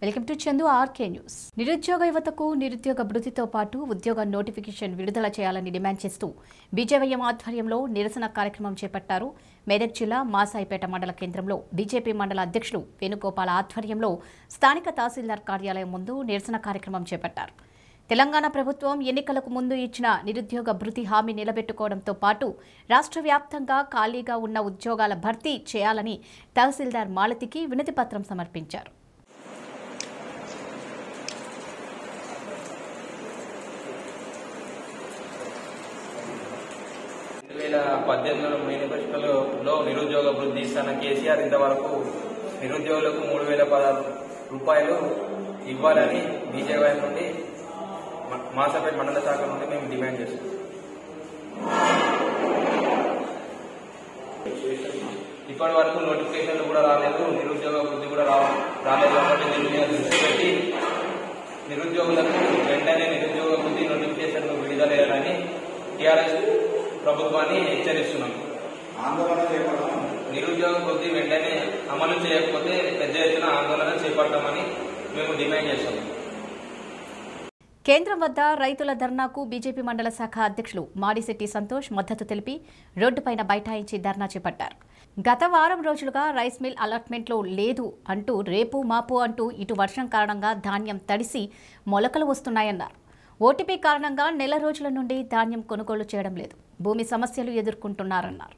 Welcome to Chandu RK news నిరుద్యోగ యువతకు నిరుద్యోగ భృతితో పాటు ఉద్యోగ నోటిఫికేషన్ విడుదల చేయాలని డిమాండ్ చేస్తూ బీజేవైఎం ఆధ్వర్యంలో నిరసన కార్యక్రమం చేపట్టారు మెదక్ జిల్లా మాసాయిపేట మండల కేంద్రంలో బీజేపీ మండల అధ్యక్షులు వేణుగోపాల ఆధ్వర్యంలో స్థానిక తహసీల్దార్ కార్యాలయం ముందు నిరసన కార్యక్రమం చేపట్టారు తెలంగాణ ప్రభుత్వం ఎన్నికలకు ముందు ఇచ్చిన నిరుద్యోగ భృతి హామీ నిలబెట్టుకోవడంతో పాటు రాష్ట్ర వ్యాప్తంగా ఖాళీగా ఉన్న ఉద్యోగాల భర్తీ చేయాలని తహసీల్దార్ మాలతికి వినతిపత్రం సమర్పించారు రెండు వేల పద్దెనిమిదిలో మేనిఫెస్టోలో నిరుద్యోగ వృద్ధి ఇస్తున్న కేసీఆర్ ఇంతవరకు నిరుద్యోగులకు మూడు వేల పదహారు రూపాయలు ఇవ్వాలని బీజేపీ నుండి మ- మాసపేట మండల శాఖ నుండి మేము డిమాండ్ చేస్తున్నాం ఇప్పటి వరకు నోటిఫికేషన్లు కూడా రాలేదు నిరుద్యోగ వృద్ధి కూడా రా రాలేదు కాబట్టి దీని మీద దృష్టి పెట్టి నిరుద్యోగులకు వెంటనే నిరుద్యోగ వృద్ధి నోటిఫికేషన్ విడుదల చేయాలని టీఆర్ఎస్ ప్రభుత్వాన్ని హెచ్చరిస్తున్నాం నిరుద్యోగ వృద్ధి వెంటనే అమలు చేయకపోతే పెద్ద ఎత్తున ఆందోళన చేపడతామని మేము డిమాండ్ చేస్తున్నాం కేంద్రం వద్ద రైతుల ధర్నాకు బీజేపీ మండల శాఖ అధ్యక్షులు మాడిశెట్టి సంతోష్ మద్దతు తెలిపి రోడ్డుపైన బైఠాయించి ధర్నా చేపట్టారు గత వారం రోజులుగా రైస్ మిల్ అలాట్మెంట్లో లేదు అంటూ రేపు మాపు అంటూ ఇటు వర్షం కారణంగా ధాన్యం తడిసి మొలకలు వస్తున్నాయన్నారు ఓటీపీ కారణంగా నెల రోజుల నుండి ధాన్యం కొనుగోలు చేయడం లేదు భూమి సమస్యలు ఎదుర్కొంటున్నారన్నారు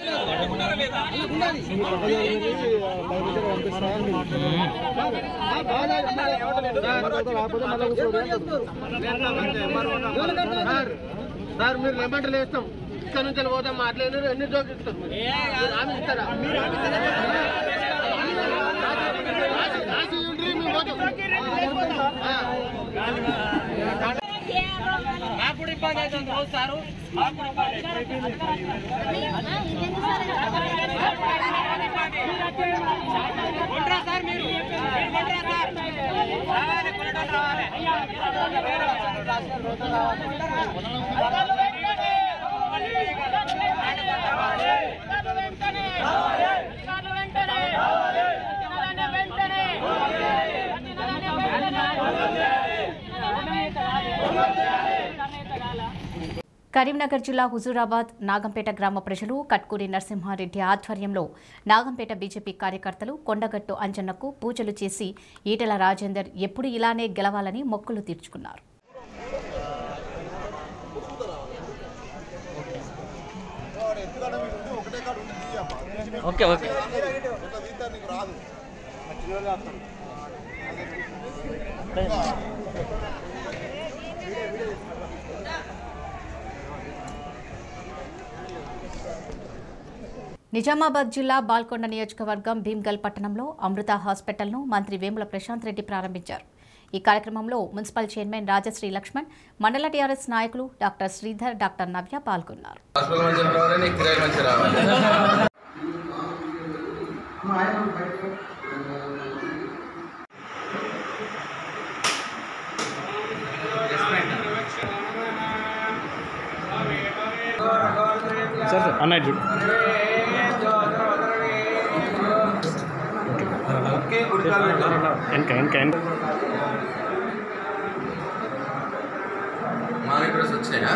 సార్ మీరు లెమంటలు వేస్తాం ఇక్కడ నుంచి పోతాం మాట్లాడారు ఎన్ని జోకులు ఇస్తాం మీరు హామీ ఇస్తారా రాసి ఉండ్రి, మేము పోతాం. ఆ. మాకు ఇబ్బంది అవుతుంది రోజు సారు కొంట్రా సార్ మీరు మీరు కొంట్రా సార్ రావాలి కొనటం రావాలి కరీంనగర్ జిల్లా హుజూరాబాద్ నాగంపేట గ్రామ ప్రజలు కట్కూరి నరసింహారెడ్డి ఆధ్వర్యంలో నాగంపేట బీజేపీ కార్యకర్తలు కొండగట్టు అంజన్నకు పూజలు చేసి ఈటెల రాజేందర్ ఎప్పుడు ఇలానే గెలవాలని మొక్కులు తీర్చుకున్నారు ఓకే ఓకే నిజామాబాద్ జిల్లా బాల్కొండ నియోజకవర్గం భీమ్గల్ పట్టణంలో అమృత హాస్పిటల్ను మంత్రి వేముల ప్రశాంత్ రెడ్డి ప్రారంభించారు ఈ కార్యక్రమంలో మున్సిపల్ చైర్మన్ రాజశ్రీ లక్ష్మణ్ మండల టీఆర్ఎస్ నాయకులు డాక్టర్ శ్రీధర్ డాక్టర్ నవ్య పాల్గొన్నారు హాస్పిటల్ మంచిగా రావాలి నీకు కిరాయి మంచిగా రావాలి సార్ సార్ అన్నయ్య చూడు వెనక వెనక వెనక మాకు ఇప్పుడు వచ్చినాయా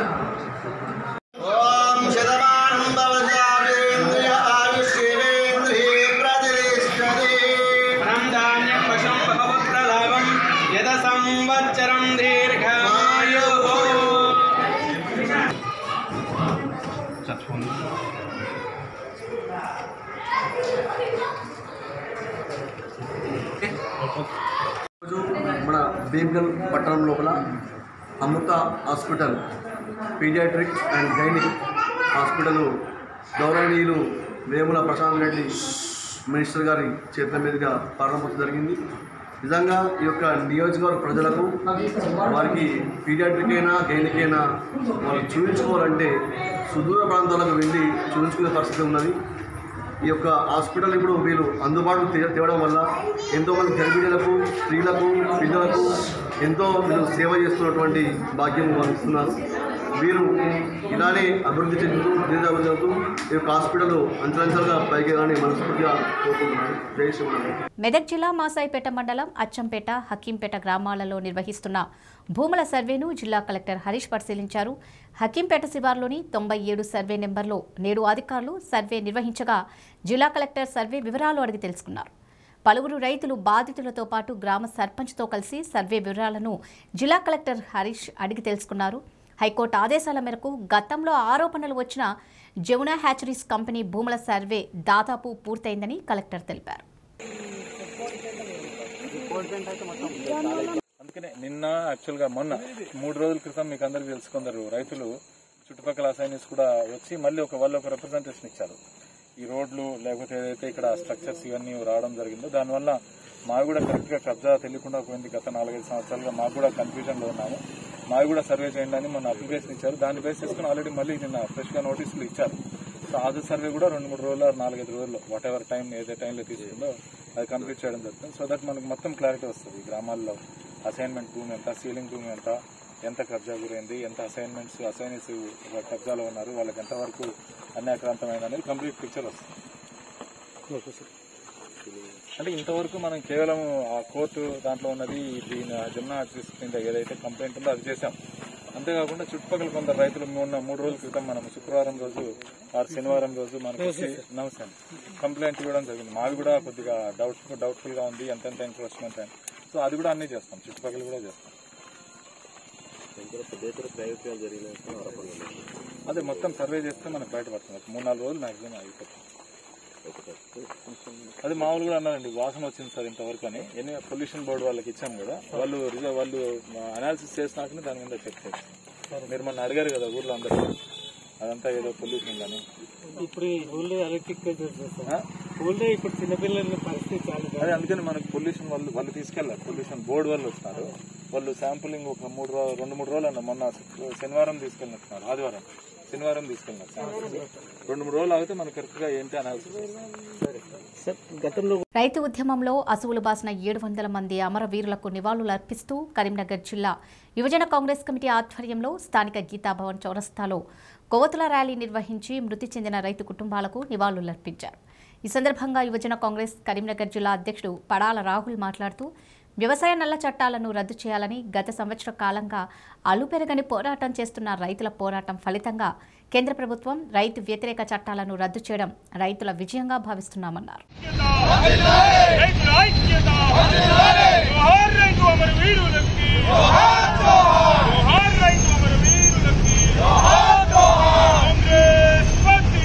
ఓం శతమానం భవతావేంద్రియ ఆయుష్యేంద్రియే ప్రతిష్టతే ధనం ధాన్యం వశం బహవప్రలాభం యద సంవత్సరం దీర్ఘమాయు రోజు మన భీమ్గల్ పట్టణం లోపల Amrutha hospital paediatric and gynaec hospital గౌరవనీయులు వేముల ప్రశాంత్ రెడ్డి మినిస్టర్ గారి చేతుల మీదుగా ప్రారంభించడం జరిగింది నిజంగా ఈ యొక్క నియోజకవర్గ ప్రజలకు వారికి పీడియాట్రిక్ అయినా గైనిక్ అయినా వాళ్ళు చూపించుకోవాలంటే సుదూర ప్రాంతాలకు వెళ్ళి చూపించుకునే పరిస్థితి ఉన్నది ఈ యొక్క హాస్పిటల్ ఇప్పుడు వీళ్ళు అందుబాటులో తేవ- తేవడం వల్ల ఎంతోమంది గర్భిణీలకు స్త్రీలకు పిల్లలకు ఎంతో వీళ్ళు సేవ చేస్తున్నటువంటి భాగ్యం వాళ్ళు ఇస్తున్నారు వీరు ఇలానే అభివృద్ధి చెందుతూ దీర్ఘాభివృద్ధి చెందుతూ ఈ యొక్క హాస్పిటల్ అంచలంచలుగా పైకి కానీ మనస్ఫూర్తిగా కోరుకుంటున్నాను జై శ్రీమన్నారాయణ మెదక్ జిల్లా మాసాయిపేట మండలం అచ్చంపేట హకీంపేట గ్రామాలలో నిర్వహిస్తున్న భూముల సర్వేను జిల్లా కలెక్టర్ హరీష్ పరిశీలించారు హకీంపేట శివార్లోని తొంభై ఏడు సర్వే నెంబర్లో నేడు అధికారులు సర్వే నిర్వహించగా జిల్లా కలెక్టర్ సర్వే వివరాలు అడిగి తెలుసుకున్నారు పలువురు రైతులు బాధితులతో పాటు గ్రామ సర్పంచ్తో కలిసి సర్వే వివరాలను జిల్లా కలెక్టర్ హరీష్ అడిగి తెలుసుకున్నారు హైకోర్టు ఆదేశాల మేరకు గతంలో ఆరోపణలు వచ్చిన జమునా హ్యాచరీస్ కంపెనీ భూముల సర్వే దాదాపు పూర్తయిందని కలెక్టర్ తెలిపారు అందుకనే నిన్న యాక్చువల్గా మొన్న మూడు రోజుల క్రితం మీకు అందరికీ తెలుసు కొందరు రైతులు చుట్టుపక్కల అసైనిస్ కూడా వచ్చి మళ్ళీ ఒక వాళ్ళు ఒక రిప్రజెంటేషన్ ఇచ్చారు ఈ రోడ్లు లేకపోతే ఏదైతే ఇక్కడ స్ట్రక్చర్స్ ఇవన్నీ రావడం జరిగిందో దానివల్ల మాకు కూడా కరెక్ట్ గా కబ్జా తెలియకుండా పోయింది గత నాలుగైదు సంవత్సరాలుగా మాకు కూడా కన్ఫ్యూజన్ లో ఉన్నాము మాకు కూడా సర్వే చేయండి అని మొన్న అప్లికేషన్ ఇచ్చారు దాన్ని బేస్ చేసుకుని ఆల్రెడీ మళ్ళీ నిన్న ఫ్రెష్ గా నోటీసులు ఇచ్చారు సో అది సర్వే కూడా రెండు మూడు రోజులు నాలుగైదు రోజుల్లో వాట్ ఎవర్ టైం ఏదే టైంలో తీసుకుందో అది కంప్లీట్ చేయడం జరుగుతుంది సో దట్ మనకు మొత్తం క్లారిటీ వస్తుంది ఈ గ్రామాల్లో అసైన్మెంట్ భూమి ఎంత సీలింగ్ భూమి ఎంత ఎంత కబ్జా గురైంది ఎంత అసైన్మెంట్స్ అసైనీస్ కబ్జాలో ఉన్నారు వాళ్ళకి ఎంతవరకు అన్యాక్రాంతమైంది అనేది కంప్లీట్ పిక్చర్ వస్తుంది అంటే ఇంతవరకు మనం కేవలం ఆ కోర్టు దాంట్లో ఉన్నది దీని జమునా ఆర్టిస్ట్ కింద ఏదైతే కంప్లైంట్ ఉందో అది చేశాం అంతేకాకుండా చుట్టుపక్కల కొందరు రైతులు మొన్న మూడు రోజుల క్రితం మనం శుక్రవారం రోజు ఆరు శనివారం రోజు మనకు వచ్చి నమస్తే కంప్లైంట్ ఇవ్వడం జరిగింది మాది కూడా కొద్దిగా డౌట్ డౌట్ఫుల్ గా ఉంది ఎంతెంత ఎంక్రోచ్మెంట్ అని సో అది కూడా అన్ని చేస్తాం చుట్టుపక్కల కూడా చేస్తాం అదే మొత్తం సర్వే చేస్తే మనకు బయటపడుతుంది ఒక మూడు నాలుగు రోజులు మ్యాక్సిమం అయిపోతుంది అది మామూలు కూడా అన్నారండి వాసన వచ్చింది సార్ ఇంతవరకు అని ఎన్ని పొల్యూషన్ బోర్డు వాళ్ళకి ఇచ్చాం కదా వాళ్ళు రిజ- వాళ్ళు అనాలిసిస్ చేసినాకనే దాని మీద చెక్ చేస్తారు మీరు మొన్న అడిగారు కదా ఊర్లో అందరూ అదంతా ఏదో పొల్యూషన్ కానీ ఇప్పుడు ఈ ఊళ్ళో ఎలక్ట్రిక్ సార్ ఊళ్ళో ఇప్పుడు చిన్నపిల్లల పరిస్థితి చాలా అదే అందుకని మనకు పొల్యూషన్ వాళ్ళు వాళ్ళు తీసుకెళ్లారు పొల్యూషన్ బోర్డు వాళ్ళు వస్తారు వాళ్ళు శాంపులింగ్ ఒక మూడు రోజు రెండు మూడు రోజులు అన్న మొన్న శనివారం తీసుకెళ్ళినట్టున్నారు ఆదివారం శనివారం తీసుకెళ్ళినారు శాంపులింగ్ రెండు మూడు రోజులు ఆగితే మనకు కరెక్ట్ గా ఏంటి అనాలిసిస్ సార్ గతంలో రైతు ఉద్యమంలో అసువులు బాసిన ఏడు వందల మంది అమరవీరులకు నివాళులు అర్పిస్తూ కరీంనగర్ జిల్లా యువజన కాంగ్రెస్ కమిటీ ఆధ్వర్యంలో స్థానిక గీతాభవన్ చౌరస్తాలో కొవ్వొత్తుల ర్యాలీ నిర్వహించి మృతి చెందిన రైతు కుటుంబాలకు నివాళులర్పించారు ఈ సందర్భంగా యువజన కాంగ్రెస్ కరీంనగర్ జిల్లా అధ్యక్షుడు పడాల రాహుల్ మాట్లాడుతూ వ్యవసాయ నల్ల చట్టాలను రద్దు చేయాలని గత సంవత్సర కాలంగా అలుపెరగని పోరాటం చేస్తున్న రైతుల పోరాటం ఫలితంగా కేంద్ర ప్రభుత్వం రైతు వ్యతిరేక చట్టాలను రద్దు చేయడం రైతుల విజయంగా భావిస్తున్నామన్నారు రైతుల ఐక్యత జోహార్ రైతు అమర వీరులకి జోహార్ రైతు అమర వీరులకి Congress party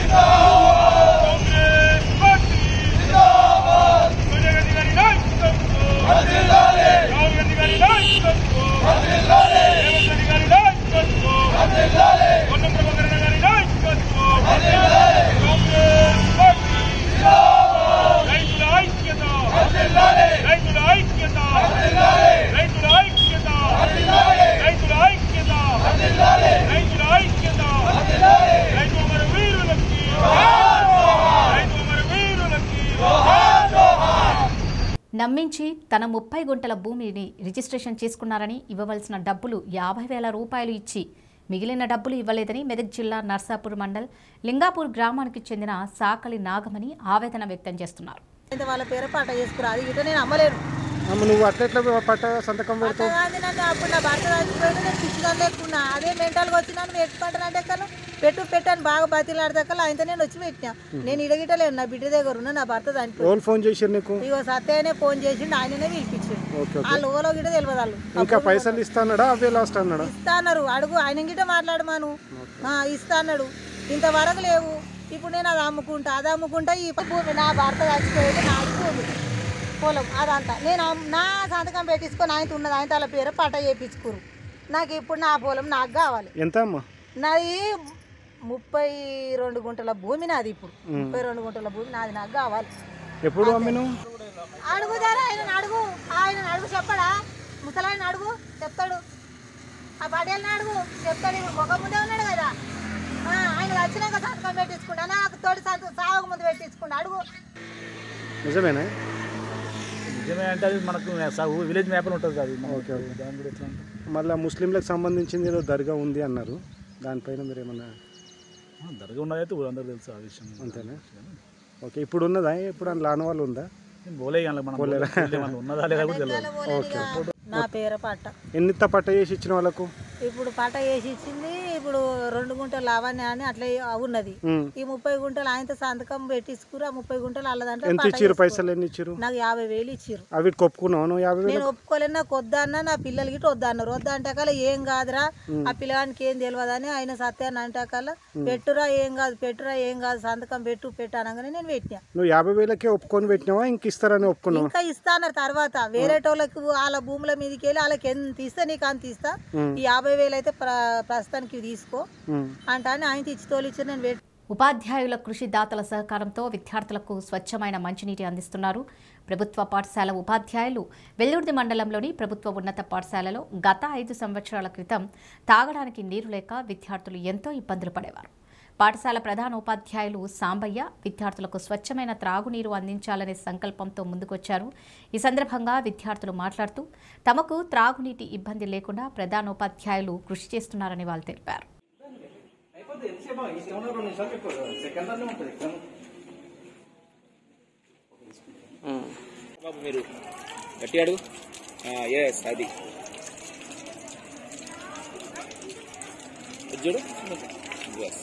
Congress party Sonia Gandhi గారి నాయకత్వం రాహుల్ గాంధీ గారి నాయకత్వం రేవంత్ రెడ్డి గారి నాయకత్వం పొన్నం ప్రభాకరణ గారి నాయకత్వం కాంగ్రెస్ పార్టీ రైతుల ఐక్యత రైతుల ఐక్యత రైతుల ఐక్యత రైతుల ఐక్యత రైతుల ఐక్యత రైతు అమర వీరులకి రైతు అమర వీరులకి నమ్మించి తన ముప్పై గుంటల భూమిని రిజిస్ట్రేషన్ చేసుకున్నారని ఇవ్వవలసిన డబ్బులు యాభై వేల రూపాయలు ఇచ్చి మిగిలిన డబ్బులు ఇవ్వలేదని మెదక్ జిల్లా నర్సాపూర్ మండల్ లింగాపూర్ గ్రామానికి చెందిన సాకలి నాగమణి ఆవేదన వ్యక్తం చేస్తున్నారు అయితే వాళ్ళ పేరు పాట చేసుకురా అది ఇట నేను అమ్మలేను అమ్మ నువ్వు అట్లెట్లా పట్ట సంతకం పెడతావు అంతగాది నన్ను అప్పుడు నా భర్త చచ్చిపోయింది నేను పిచ్చిదాన్ని ఎక్కున్నా అదే మెంటల్గా వచ్చినా నువ్వు ఎట్టుకుంటానంటే కలు పెట్టు పెట్టాను బాగా బతిలాడదక్కలు ఆయనతో నేను వచ్చి పెట్టినా నేను ఇడగిటలేను నా బిడ్డ దగ్గర ఉన్నా నా భర్త చనిపోయింది ఎవరు ఫోన్ చేశారు నీకు ఇగో సత్యనే ఫోన్ చేసిండు ఆయననే పిలిపించిండు ఓకే ఓకే వాళ్ళు ఓలో గిట తెలియదు వాళ్ళు ఇంకా పైసలు ఇస్తానడా అవే లాస్ట్ అన్నాడా ఇస్తా అన్నారు అడుగు ఆయన గిట మాట్లాడమాను ఆ, ఇస్తా అన్నాడు ఇంతవరకు లేవు ఇప్పుడు నేను అది అమ్ముకుంటా అది అమ్ముకుంటా ఈ భూమి నా భర్త చచ్చిపోయేది నా భూమి పొలం అదంతా నేను అమ్- నా సంతకం పెట్టించుకొని ఆయన ఉన్నది ఆయన తల పేరు పట్ట చేయించుకురు నాకు ఇప్పుడు నా పొలం నాకు కావాలి ఎంత అమ్మా నాది ముప్పై రెండు గుంటల భూమి నాది ఇప్పుడు ముప్పై రెండు గుంటల భూమి నాది నాకు కావాలి ఎప్పుడు అమ్మిను అడుగుదారా ఆయన అడుగు ఆయన అడుగు చెప్పడా ముసలాయన అడుగు చెప్తాడు ఆ పడేళ్ళని అడుగు చెప్తాడు ఇప్పుడు ఒక ముందే ఉన్నాడు కదా ఆ, ఆయన వచ్చినాక సంతకం పెట్టించుకుంటా నాకు తోటి సంతకం సాగు ముందు పెట్టించుకుంటా అడుగు నిజమేనా నిజమే అంటే అది మనకు స- విలేజ్ మ్యాప్లో ఉంటుంది అది ఓకే ఓకే దాని కూడా ఎట్లా ఉంటుంది మళ్ళీ ముస్లింలకు సంబంధించింది ఏదో దర్గా ఉంది అన్నారు దానిపైన మీరు ఏమన్నా ఆ, దర్గా ఉన్నదైతే ఊరందరూ తెలుసు ఆ విషయం అంతేనా ఓకే ఇప్పుడు ఉన్నదా ఇప్పుడు అందులో ఆనవాళ్ళు ఉందా నేను పోలే ఇక మనం పోలేదా? పోలే, మనం ఉన్నదా లేదా కూడా తెలియదు ఓకే నా పేర పట్ట ఎన్నిత పట్ట చేసి ఇచ్చిన వాళ్ళకు ఇప్పుడు పట్ట వేసి ఇచ్చింది ఇప్పుడు రెండు గుంటలు లావణ్య అని అట్లా ఉన్నది ఉమ్. ఈ ముప్పై గుంటలు ఆయనతో సంతకం పెట్టించుకురు ఆ ముప్పై గుంటలు అల్లదంటే ఎంత ఇచ్చిర్రు పైసలు ఎన్ని ఇచ్చిర్రు నాకు యాభై వేలు ఇచ్చిర్రు అవి కొప్పుకున్నావు నువ్వు యాభై నేను వేలు ఒప్పుకోలేను నాకు వద్దన్న నా పిల్లలకి ఇటు వద్దన్నారు వద్దంటే కల్లా ఏం కాదురా ఉమ్. ఆ పిల్లగానికి ఏం తెలియదని ఆయన సత్యాన్ని అంటే కల్లా ఉమ్. పెట్టురా ఏం కాదు పెట్టురా ఏం కాదు సంతకం పెట్టు పెట్టు అనగానే నేను పెట్టినా నువ్వు యాభై వేలకే ఒప్పుకొని పెట్టినావా ఇంక ఇస్తారని ఒప్పుకున్నావా ఇంకా ఇస్తాన్నారు తర్వాత వేరేటోళ్ళకి వాళ్ళ భూముల మీదకి వెళ్ళి వాళ్ళకి ఎంత ఇస్తే నీకు అంత ఇస్తా ఉమ్. ఈ యాభై వేలు అయితే ప్ర ప్రస్తుతానికి తీసుకో ఉమ్. అంటే అని ఆయన ఇచ్చి తోలిచ్చి నేను పెట్టి ఉపాధ్యాయుల కృషి దాతల సహకారంతో విద్యార్థులకు స్వచ్ఛమైన మంచినీటి అందిస్తున్నారు ప్రభుత్వ పాఠశాల ఉపాధ్యాయులు వెల్లుర్ది మండలంలోని ప్రభుత్వ ఉన్నత పాఠశాలలో గత ఐదు సంవత్సరాల క్రితం తాగడానికి నీరు లేక విద్యార్థులు ఎంతో ఇబ్బందులు పడేవారు పాఠశాల ప్రధాన ఉపాధ్యాయులు సాంబయ్య విద్యార్థులకు స్వచ్ఛమైన త్రాగునీరు అందించాలనే సంకల్పంతో ముందుకొచ్చారు ఈ సందర్భంగా విద్యార్థులు మాట్లాడుతూ తమకు త్రాగునీటి ఇబ్బంది లేకుండా ప్రధానోపాధ్యాయులు కృషి చేస్తున్నారని వాళ్ళు తెలిపారు బాబు మీరు గట్టి అడుగు ఎస్ అది ఇది చూడు ఎస్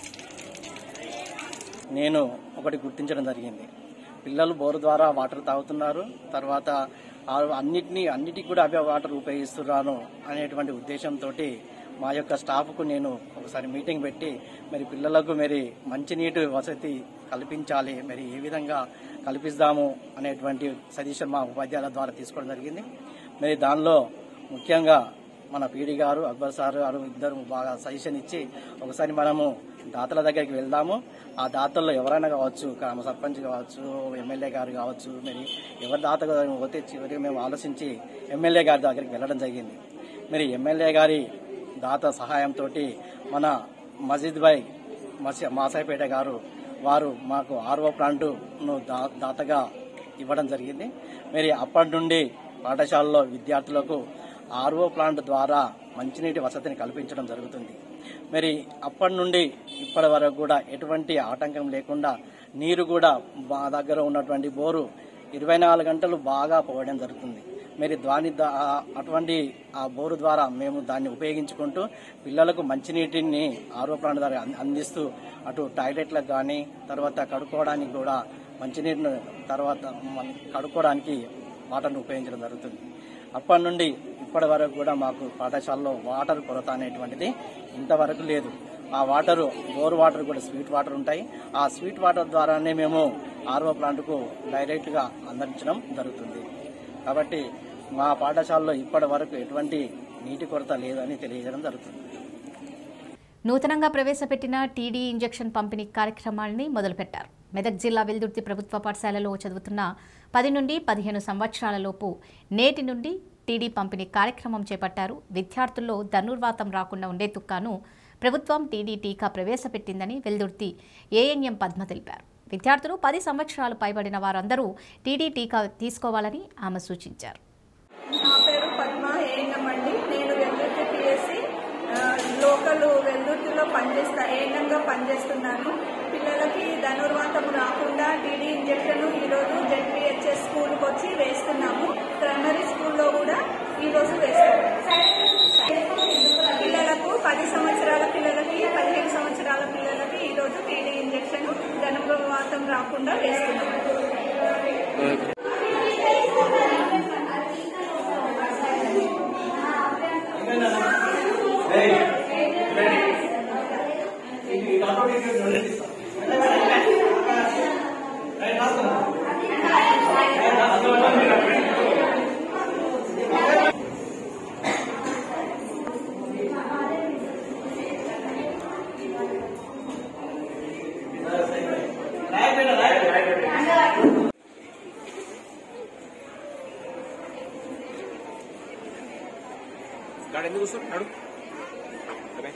నేను ఒకటి గుర్తించడం జరిగింది పిల్లలు బోరు ద్వారా వాటర్ తాగుతున్నారు తర్వాత ఆ అన్నిటినీ అన్నిటికి కూడా అవే వాటర్ ఉపయోగిస్తున్నాను అనేటువంటి ఉద్దేశంతో మా యొక్క స్టాఫ్కు నేను ఒకసారి మీటింగ్ పెట్టి మరి పిల్లలకు మరి మంచినీటి వసతి కల్పించాలి మరి ఏ విధంగా కల్పిస్తాము అనేటువంటి సజెషన్ మా ఉపాధ్యాయుల ద్వారా తీసుకోవడం జరిగింది మరి దానిలో ముఖ్యంగా మన పీడి గారు అక్బర్ సార్ గారు ఇద్దరు బాగా సజెషన్ ఇచ్చి ఒకసారి మనము దాతల దగ్గరికి వెళ్దాము ఆ దాతల్లో ఎవరైనా కావచ్చు గ్రామ సర్పంచ్ కావచ్చు ఎమ్మెల్యే గారు కావచ్చు మరి ఎవరి దాత పోతే చివరికి మేము ఆలోచించి ఎమ్మెల్యే గారి దగ్గరికి వెళ్ళడం జరిగింది మరి ఎమ్మెల్యే గారి దాత సహాయంతో మన మజీద్ భాయ్ మసి మాసాయిపేట గారు వారు మాకు ఆర్ఓ ప్లాంటును దా దాతగా ఇవ్వడం జరిగింది మరి అప్పటి నుండి పాఠశాలలో విద్యార్థులకు ఆర్ఓ ప్లాంట్ ద్వారా మంచినీటి వసతిని కల్పించడం జరుగుతుంది మరి అప్పటి నుండి ఇప్పటి వరకు కూడా ఎటువంటి ఆటంకం లేకుండా నీరు కూడా మా దగ్గర ఉన్నటువంటి బోరు ఇరవై నాలుగు గంటలు బాగా పోవడం జరుగుతుంది మరి దాని దా- అటువంటి ఆ బోరు ద్వారా మేము దాన్ని ఉపయోగించుకుంటూ పిల్లలకు మంచినీటిని ఆరో ప్లాంట్ ద్వారా అంద- అందిస్తూ అటు టాయిలెట్లకు కానీ తర్వాత కడుక్కోవడానికి కూడా మంచినీటిని తర్వాత మన కడుక్కోవడానికి వాటర్ను ఉపయోగించడం జరుగుతుంది అప్పటి నుండి ఇప్పటి వరకు కూడా మాకు పాఠశాలలో వాటర్ కొరత అనేటువంటిది ఇంతవరకు లేదు ఆ వాటరు బోర్ వాటర్ కూడా స్వీట్ వాటర్ ఉంటాయి ఆ స్వీట్ వాటర్ ద్వారానే మేము ఆర్ఓ ప్లాంట్కు డైరెక్ట్గా అందించడం జరుగుతుంది కాబట్టి మా పాఠశాలలో ఇప్పటి వరకు ఎటువంటి నీటి కొరత లేదని తెలియజేయడం జరుగుతుంది నూతనంగా ప్రవేశపెట్టిన టీడీ ఇంజెక్షన్ పంపిణీ కార్యక్రమాన్ని మొదలుపెట్టారు మెదక్ జిల్లా వెల్దుర్తి ప్రభుత్వ పాఠశాలలో చదువుతున్న పది నుండి పదిహేను సంవత్సరాలలోపు నేటి నుండి టీడీ పంపిణీ కార్యక్రమం చేపట్టారు విద్యార్థుల్లో ధనుర్వాతం రాకుండా ఉండేందుకు గాను ప్రభుత్వం టీడీ టీకా ప్రవేశపెట్టిందని వెల్దుర్తి ఏఎన్ఎం పద్మ తెలిపారు విద్యార్థులు పది సంవత్సరాలు పైబడిన వారందరూ టీడీ టీకా తీసుకోవాలని ఆమె సూచించారు నా పేరు పద్మ ఏఎన్ఎం అండి నేను వెల్దుర్తి పిఎస్సి లోకల్ వెల్దుర్తిలో పనిచేస్తా ఏఎన్ఎంగా పనిచేస్తున్నాను పిల్లలకి ధనుర్వాతం రాకుండా టీడీ ఇంజెక్షన్ ఈరోజు జెడ్పిహెచ్ఎస్ స్కూల్కి వచ్చి వేస్తున్నాము ప్రైమరీ స్కూల్లో కూడా ఈరోజు వేస్తాము పిల్లలకు పది సంవత్సరాల పిల్లలకి పదిహేను సంవత్సరాల పిల్లలకి ఈరోజు టీడీ ఇంజెక్షన్ ధనుర్వాతం రాకుండా వేస్తున్నాము గాడు ఎందుకు వస్తాడు నడు అరే.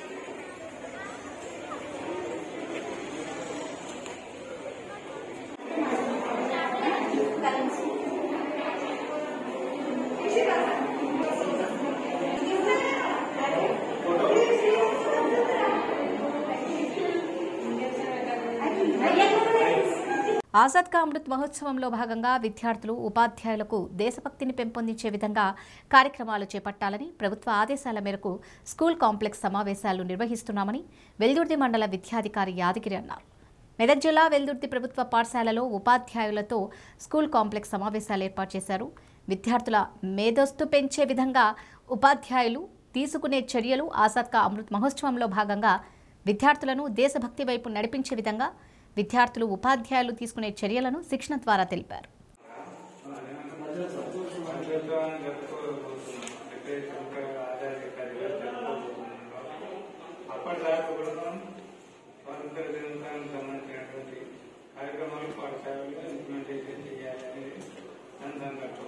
ఆజాద్ కా అమృత్ మహోత్సవంలో భాగంగా విద్యార్థులు ఉపాధ్యాయులకు దేశభక్తిని పెంపొందించే విధంగా కార్యక్రమాలు చేపట్టాలని ప్రభుత్వ ఆదేశాల మేరకు స్కూల్ కాంప్లెక్స్ సమావేశాలు నిర్వహిస్తున్నామని వెల్దుర్తి మండల విద్యాధికారి యాదగిరి అన్నారు మెదక్ జిల్లా వెల్దుర్తి ప్రభుత్వ పాఠశాలలో ఉపాధ్యాయులతో స్కూల్ కాంప్లెక్స్ సమావేశాలు ఏర్పాటు చేశారు విద్యార్థుల మేధస్సు పెంచే విధంగా ఉపాధ్యాయులు తీసుకునే చర్యలు ఆజాద్ కా అమృత్ మహోత్సవంలో భాగంగా విద్యార్థులను దేశభక్తి వైపు నడిపించే విధంగా విద్యార్థులు ఉపాధ్యాయులు తీసుకునే చర్యలను శిక్షణ ద్వారా తెలిపారు అప్పటిదాకా కూడా మనం స్వాతంత్ర దినోత్సవానికి సంబంధించినటువంటి కార్యక్రమాలు పాఠశాలలో ఇంప్లిమెంటేషన్ చేయాలని దాని సందర్భం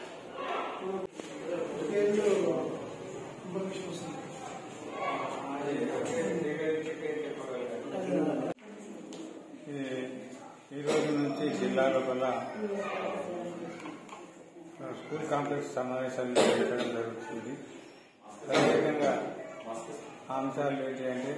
ఈ- ఈ రోజు నుంచి జిల్లా లోపల స్కూల్ కాంప్లెక్స్ సమావేశాలు నిర్వహించడం జరుగుతుంది ప్రత్యేకంగా అంశాలు ఏంటి అంటే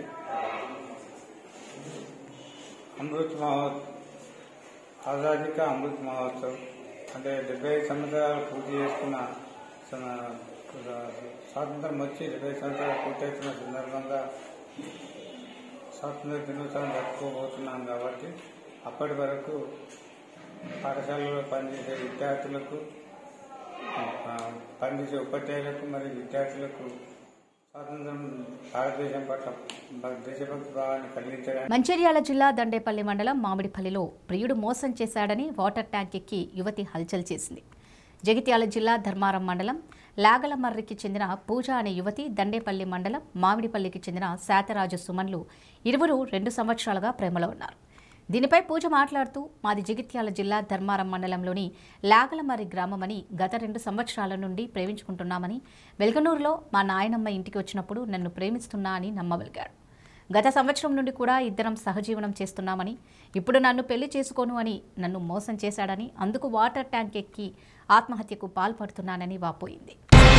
అమృత్ మహోత్ ఆజాదీ కా అమృత్ మహోత్సవ్ అంటే డెబ్బై ఐదు సంవత్సరాలు పూర్తి చేసుకున్న సమ- స్వాతంత్రం వచ్చి డెబ్బై సంవత్సరాలు పూర్తవుతున్న సందర్భంగా స్వాతంత్ర దినోత్సవం జరుపుకోబోతున్నాం కాబట్టి అప్పటి వరకు పాఠశాలలో పనిచేసే విద్యార్థులకు ఆ, పనిచేసే ఉపాధ్యాయులకు మరియు విద్యార్థులకు స్వాతంత్రం భారతదేశం పట్ల భ- దేశభక్తి భావాన్ని కలిగించడానికి మంచిర్యాల జిల్లా దండేపల్లి మండలం మామిడిపల్లిలో ప్రియుడు మోసం చేశాడని వాటర్ ట్యాంక్ ఎక్కి యువతి హల్చల్ చేసింది జగిత్యాల జిల్లా ధర్మారం మండలం లాగలమర్రికి చెందిన పూజ అనే యువతి దండేపల్లి మండలం మామిడిపల్లికి చెందిన శాతరాజు సుమన్లు ఇరువురు రెండు సంవత్సరాలుగా ప్రేమలో ఉన్నారు దీనిపై పూజ మాట్లాడుతూ మాది జగిత్యాల జిల్లా ధర్మారం మండలంలోని లాగలమర్రి గ్రామమని గత రెండు సంవత్సరాల నుండి ప్రేమించుకుంటున్నామని వెల్గనూరులో మా నాయనమ్మ ఇంటికి వచ్చినప్పుడు నన్ను ప్రేమిస్తున్నా అని నమ్మగలిగాడు గత సంవత్సరం నుండి కూడా ఇద్దరం సహజీవనం చేస్తున్నామని ఇప్పుడు నన్ను పెళ్లి చేసుకోను అని నన్ను మోసం చేశాడని అందుకు వాటర్ ట్యాంక్ ఎక్కి ఆత్మహత్యకు పాల్పడుతున్నానని వాపోయింది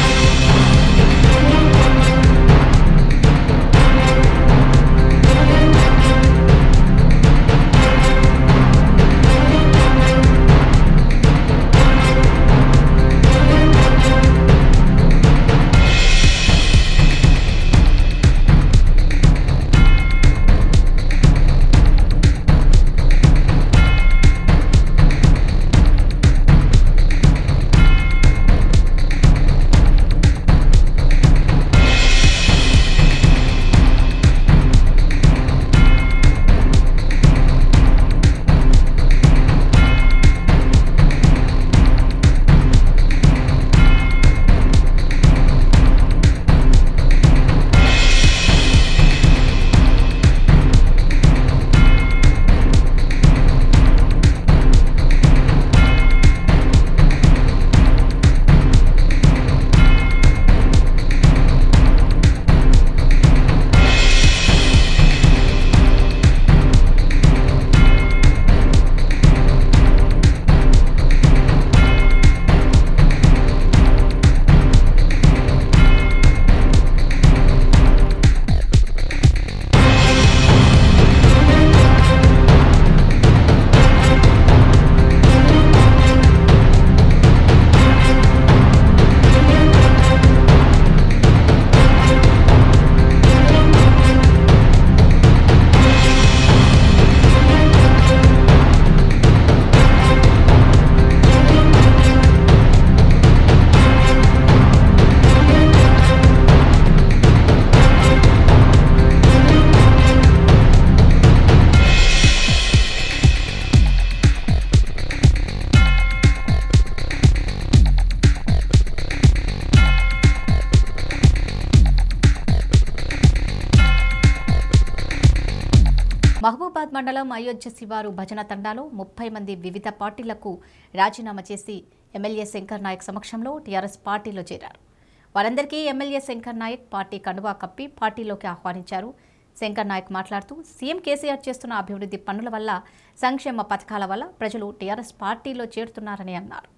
మహబూబాద్ మండలం అయోధ్య శివారు భజన తండాలో ముప్పై మంది వివిధ పార్టీలకు రాజీనామా చేసి ఎమ్మెల్యే శంకర్ నాయక్ సమక్షంలో టీఆర్ఎస్ పార్టీలో చేరారు వారందరికీ ఎమ్మెల్యే శంకర్ నాయక్ పార్టీ కండువా కప్పి పార్టీలోకి ఆహ్వానించారు శంకర్ నాయక్ మాట్లాడుతూ సీఎం కేసీఆర్ చేస్తున్న అభివృద్ధి పనుల వల్ల సంక్షేమ పథకాల వల్ల ప్రజలు టీఆర్ఎస్ పార్టీలో చేరుతున్నారని అన్నారు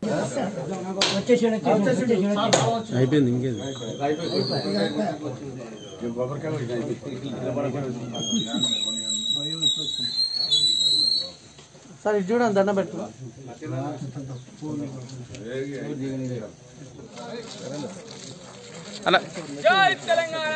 అయిపోయింది ఇంకేది సార్ ఇది చూడండి దండం పెట్టు అలా జై తెలంగాణ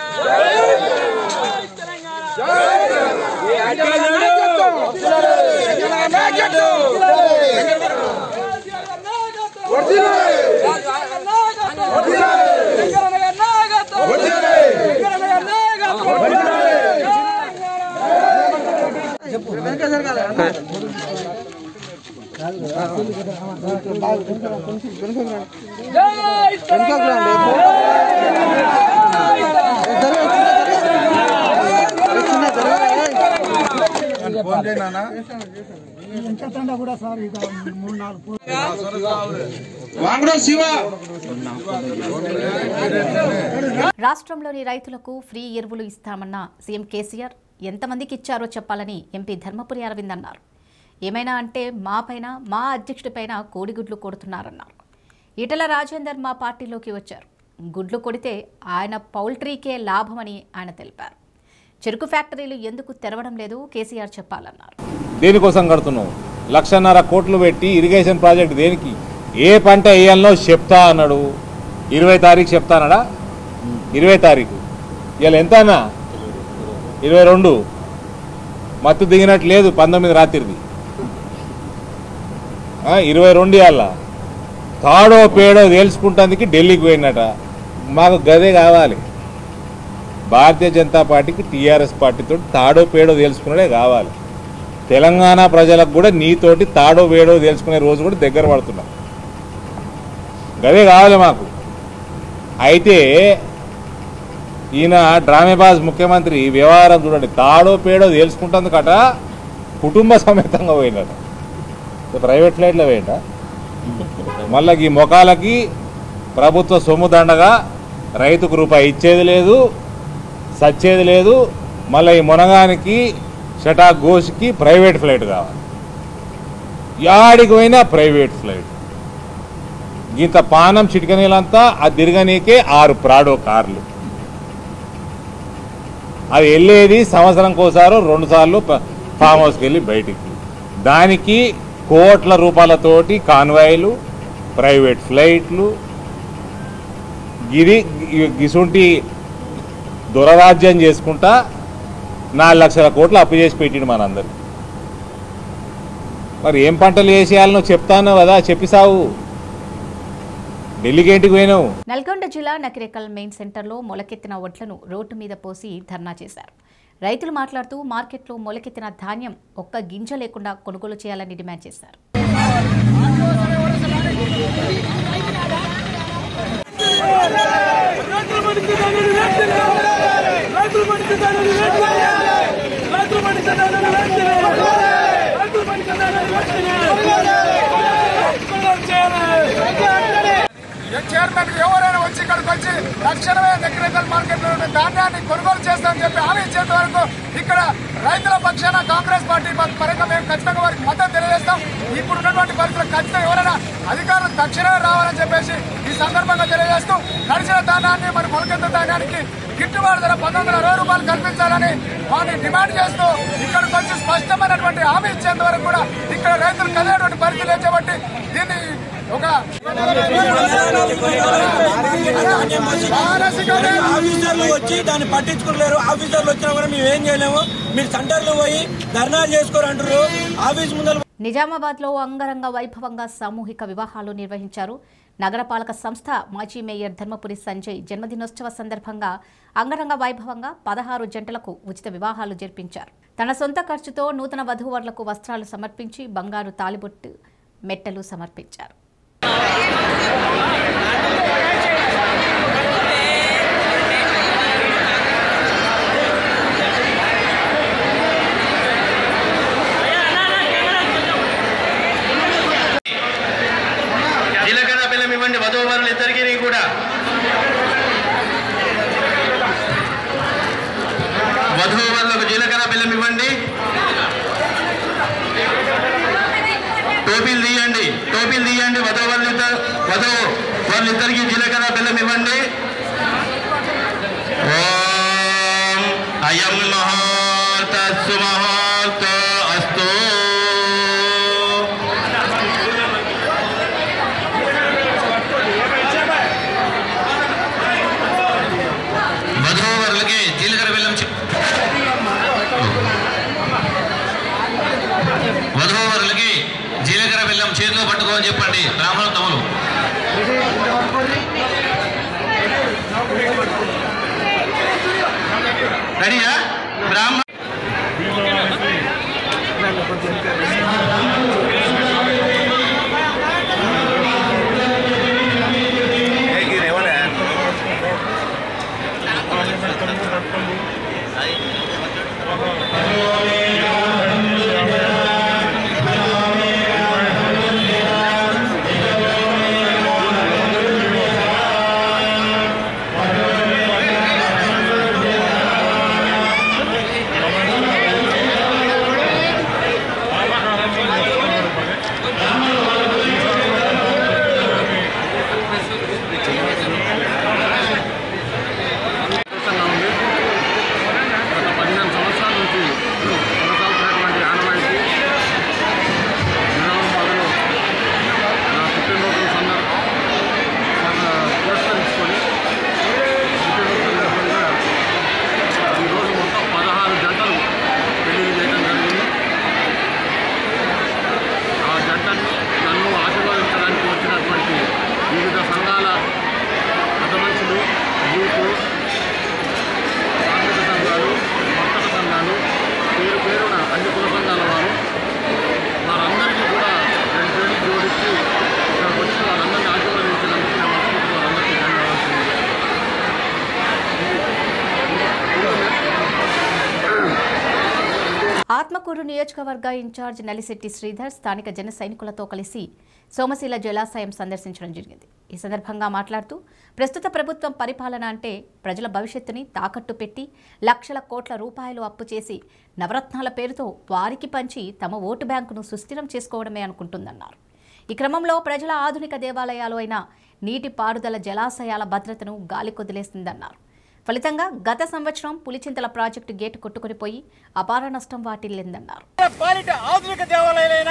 కూడా సార్ ఇక మూడు నాలుగు వాంగ్డో శివ రాష్ట్రంలోని రైతులకు ఫ్రీ ఎరువులు ఇస్తామన్న సీఎం కేసీఆర్ ఎంతమందికి ఇచ్చారో చెప్పాలని ఎంపీ ధర్మపురి అరవింద్ అన్నారు ఏమైనా అంటే మా పైన మా అధ్యక్షుడిపైన కోడిగుడ్లు కొడుతున్నారన్నారు ఈటల రాజేందర్ మా పార్టీలోకి వచ్చారు గుడ్లు కొడితే ఆయన పౌల్ట్రీకే లాభమని ఆయన తెలిపారు చెరుకు ఫ్యాక్టరీలు ఎందుకు తెరవడం లేదు కేసీఆర్ చెప్పాలన్నారు దేనికోసం కడుతున్నావు లక్షన్నర కోట్లు పెట్టి ఇరిగేషన్ ప్రాజెక్ట్ దేనికి ఏ పంట వేయాలనో చెప్తా అన్నాడు ఇరవై తారీఖు చెప్తా అన్నాడా ఇరవై తారీఖు ఇవాళ ఎంత అన్నా ఇరవై రెండు మత్తు దిగినట్టు లేదు పంతొమ్మిది రాత్రిది ఆ, ఇరవై రెండు ఇవాళ తాడో పేడో తేల్చుకుంటానికి ఢిల్లీకి పోయినట మాకు గదే కావాలి భారతీయ జనతా పార్టీకి టీఆర్ఎస్ పార్టీతో తాడో పేడో తేల్చుకునేదే కావాలి తెలంగాణ ప్రజలకు కూడా నీతోటి తాడో వేడో తెలుసుకునే రోజు కూడా దగ్గర పడుతున్నాం గదే కావాలి మాకు అయితే ఈయన డ్రామేబాజ్ ముఖ్యమంత్రి వ్యవహారం చూడండి తాడో పేడో తెలుసుకుంటుందికట కుటుంబ సమేతంగా పోయినట ప్రైవేట్ ఫ్లైట్లో పోయిండ మళ్ళీ ఈ మొఖాలకి ప్రభుత్వ సొమ్ము దండగా రైతుకు రూపాయి ఇచ్చేది లేదు సచ్చేది లేదు మళ్ళీ ఈ మునగానికి షటా ఘోష్కి ప్రైవేట్ ఫ్లైట్ కావాలి యాడికి పోయినా ప్రైవేట్ ఫ్లైట్ ఇంత పానం చిటికనీలంతా ఆ తిరగనీకే ఆరు ప్రాడో కార్లు అది వెళ్ళేది సంవత్సరంకోసారి రెండు సార్లు ప- ఫామ్ హౌస్కి వెళ్ళి బయటికి దానికి కోట్ల రూపాయలతోటి కాన్వాయ్లు ప్రైవేట్ ఫ్లైట్లు గిరి గి- గిసుంటి దురరాజ్యం చేసుకుంటా నాలుగు లక్షల కోట్లు అప్పు చేసి పెట్టిండు మనందరు మరి ఏం పంటలు వేసేయాలనో చెప్తాను కదా చెప్పిసావు ఢిల్లీకి ఏంటికి పోయినావు నల్గొండ జిల్లా నకిరేకల్ మెయిన్ సెంటర్లో మొలకెత్తిన వడ్లను రోడ్డు మీద పోసి ధర్నా చేశారు రైతులు మాట్లాడుతూ మార్కెట్లో మొలకెత్తిన ధాన్యం ఒక్క గింజ లేకుండా కొనుగోలు చేయాలని డిమాండ్ చేశారు చైర్మన్ ఎవరైనా వచ్చి ఇక్కడికి వచ్చి తక్షణమే నెక్కిరెకల్ మార్కెట్ లో ఉన్న ధాన్యాన్ని కొనుగోలు చేస్తామని చెప్పి హామీ ఇచ్చేంత వరకు ఇక్కడ రైతుల పక్షాన కాంగ్రెస్ పార్టీ పరంగా మేము ఖచ్చితంగా వారికి మద్దతు తెలియజేస్తాం ఇప్పుడు ఉన్నటువంటి పరిస్థితులు ఖచ్చితంగా ఎవరైనా అధికారులు తక్షణమే రావాలని చెప్పేసి ఈ సందర్భంగా తెలియజేస్తూ నడిచిన ధాన్యాన్ని మరి మొలకెత్త ధాన్యానికి గిట్టుబాటు ధర పంతొమ్మిది వందల అరవై రూపాయలు కల్పించాలని వారిని డిమాండ్ చేస్తూ ఇక్కడికి వచ్చి స్పష్టమైనటువంటి హామీ ఇచ్చేంత వరకు కూడా ఇక్కడ రైతులు కదిలేటువంటి పరిస్థితులు లేచబట్టి దీన్ని ఒక ఆఫీసర్లు వచ్చి దాన్ని పట్టించుకోలేరు ఆఫీసర్లు వచ్చినా కూడా మేము ఏం చేయలేము మీరు సెంటర్లు పోయి ధర్నాలు చేసుకోరు అంటారు ఆఫీస్ ముందర నిజామాబాద్లో అంగరంగ వైభవంగా సామూహిక వివాహాలు నిర్వహించారు నగరపాలక సంస్థ మాజీ మేయర్ ధర్మపురి సంజయ్ జన్మదినోత్సవ సందర్భంగా అంగరంగ వైభవంగా పదహారు జంటలకు ఉచిత వివాహాలు జరిపించారు తన సొంత ఖర్చుతో నూతన వధూవరులకు వస్త్రాలు సమర్పించి బంగారు తాలిబొట్టు మెట్టలు సమర్పించారు జీలకర్ర బెల్లం ఇవ్వండి వధువరులు ఇద్దరికి కూడా వధువరులకు జీలకర్ర బెల్లం ఇవ్వండి టోపీలు తీయండి టోపీలు తీయండి వధువరులు ఇద్దరు వధువు వాళ్ళిద్దరికి జీలకర్ర బెల్లం ఇవ్వండి ఓం అయం మహార్త సుమహార్త అస్తు వధూవరులకి జీలకర్ర బెల్లం చె- వధూవరులకి జీలకర్ర బెల్లం చేతిలో పట్టుకోని చెప్పండి బ్రాహ్మణులు తమలు రెడీయా బ్రాహ్మణ సంతోషంగా ఉంది గత పదిహేను సంవత్సరాల నుంచి కొనసాగుతున్నటువంటి ఆనవాయితీ నిజామాబాద్లో నా పుట్టినరోజు సందర్భంగా పురస్కరించుకొని పుట్టినరోజు సందర్భంగా ఈరోజు మొత్తం పదహారు జంటలు పెళ్లి చేయడం జరిగింది ఆ జంటని నన్ను ఆశీర్వదించడానికి వచ్చినటువంటి వివిధ సంఘాల పెద్ద మనుషులు యూత్ కార్మిక సంఘాలు వర్తక సంఘాలు పేరు పేరున అన్ని కుల సంఘాల వారు వారందరికీ కూడా రెండు పేర్లు జోడించి ఇక్కడికి వచ్చి వాళ్ళందరినీ ఆశీర్వదించినందుకు నేను మనస్ఫూర్తిగా వాళ్ళందరికీ ధన్యవాదాలు ఆత్మకూరు నియోజకవర్గ ఇన్ఛార్జ్ నలిశెట్టి శ్రీధర్ స్థానిక జన సైనికులతో కలిసి సోమశీల జలాశయం సందర్శించడం జరిగింది ఈ సందర్భంగా మాట్లాడుతూ ప్రస్తుత ప్రభుత్వం పరిపాలన అంటే ప్రజల భవిష్యత్తుని తాకట్టు పెట్టి లక్షల కోట్ల రూపాయలు అప్పు చేసి నవరత్నాల పేరుతో వారికి పంచి తమ ఓటు బ్యాంకును సుస్థిరం చేసుకోవడమే అనుకుంటుందన్నారు ఈ క్రమంలో ప్రజల ఆధునిక దేవాలయాలు అయిన నీటి పారుదల జలాశయాల భద్రతను గాలి కొదిలేసిందన్నారు ఫలితంగా గత సంవత్సరం పులిచింతల ప్రాజెక్టు గేటు కొట్టుకునిపోయి అపార నష్టం వాటిల్లిందన్నారు పాలిట ఆధునిక దేవాలయాలైన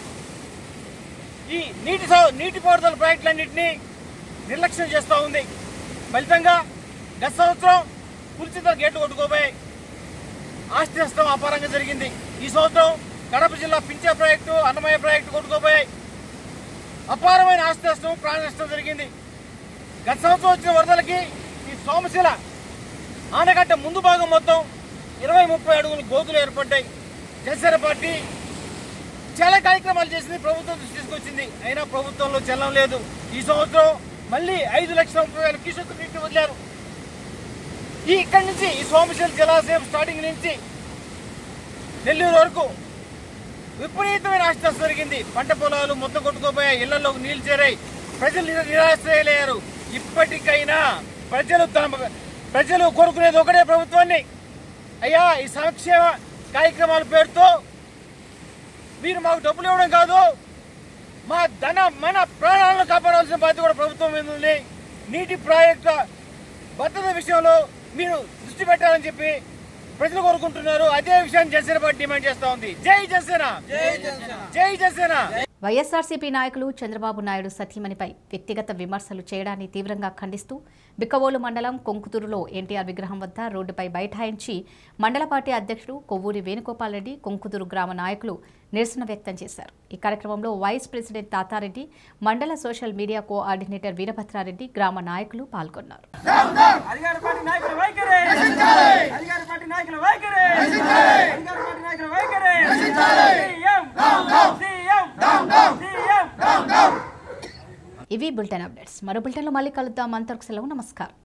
ఈ నీటి సౌ- నీటి పారుదల ప్రాజెక్టులన్నింటినీ నిర్లక్ష్యం చేస్తూ ఉంది ఫలితంగా గత సంవత్సరం పులిచింతల గేట్లు కొట్టుకోపోయాయి ఆస్తి నష్టం అపారంగా జరిగింది ఈ సంవత్సరం కడప జిల్లా పింఛే ప్రాజెక్టు అన్నమయ్య ప్రాజెక్టు కొట్టుకోపోయాయి అపారమైన ఆస్తి నష్టం ప్రాణ నష్టం జరిగింది గత సంవత్సరం వచ్చిన వరదలకి ఈ సోమశిల ఆనకట్ట ముందు భాగం మొత్తం ఇరవై ముప్పై అడుగులు గోతులు ఏర్పడ్డాయి జనసేన పార్టీ చాలా కార్యక్రమాలు చేసింది ప్రభుత్వం దృష్టి తీసుకొచ్చింది అయినా ప్రభుత్వంలో చెల్లం లేదు ఈ సంవత్సరం మళ్ళీ ఐదు లక్షల ముప్పై వేల క్యూసెక్ నీటిని వదిలారు ఈ ఇక్కడి నుంచి ఈ సోమశిల జలాశయం స్టార్టింగ్ నుంచి నెల్లూరు వరకు విపరీతమైన ఆస్తి నష్టం జరిగింది పంట పొలాలు మొత్తం కొట్టుకోపోయాయి ఇళ్లలోకి నీళ్లు చేరాయి ప్రజలు నిరా- నిరాశ్రయులయ్యారు ఇప్పటికైనా ప్రజలు తమ ప్రజలు కోరుకునేది ఒకటే ప్రభుత్వాన్ని అయ్యా ఈ సంక్షేమ కార్యక్రమాల పేరుతో మీరు మాకు డబ్బులు ఇవ్వడం కాదు మా ధన మన ప్రాణాలను కాపాడాల్సిన బాధ్యత కూడా ప్రభుత్వం మీద ఉంది నీటి ప్రాజెక్టు భద్రత విషయంలో మీరు దృష్టి పెట్టాలని చెప్పి ప్రజలు కోరుకుంటున్నారు అదే విషయాన్ని జనసేన పార్టీ డిమాండ్ చేస్తా ఉంది జై జనసేన జై జనసేన వైఎస్ఆర్సీపీ నాయకులు చంద్రబాబు నాయుడు సతీమణిపై వ్యక్తిగత విమర్శలు చేయడాన్ని తీవ్రంగా ఖండిస్తూ బిక్కవోలు మండలం కొంకుతూరులో ఎన్టీఆర్ విగ్రహం వద్ద రోడ్డుపై బైఠాయించి మండల పార్టీ అధ్యక్షుడు కొవ్వూరి వేణుగోపాల్ రెడ్డి కొంకుతూరు గ్రామ నాయకులు నిరసన వ్యక్తం చేశారు ఈ కార్యక్రమంలో వైస్ ప్రెసిడెంట్ తాతారెడ్డి మండల సోషల్ మీడియా కోఆర్డినేటర్ వీరభద్రారెడ్డి గ్రామ నాయకులు పాల్గొన్నారు అధికార పార్టీ నాయకుల వైఖరి అధికార పార్టీ నాయకుల వైఖరి అధికార పార్టీ నాయకుల వైఖరి సీఎం సీఎం సీఎం ఇవి బులెటిన్ అప్డేట్స్ మరో బులెటిన్లో మళ్ళీ కలుద్దాం అంతవరకు సెలవు నమస్కారం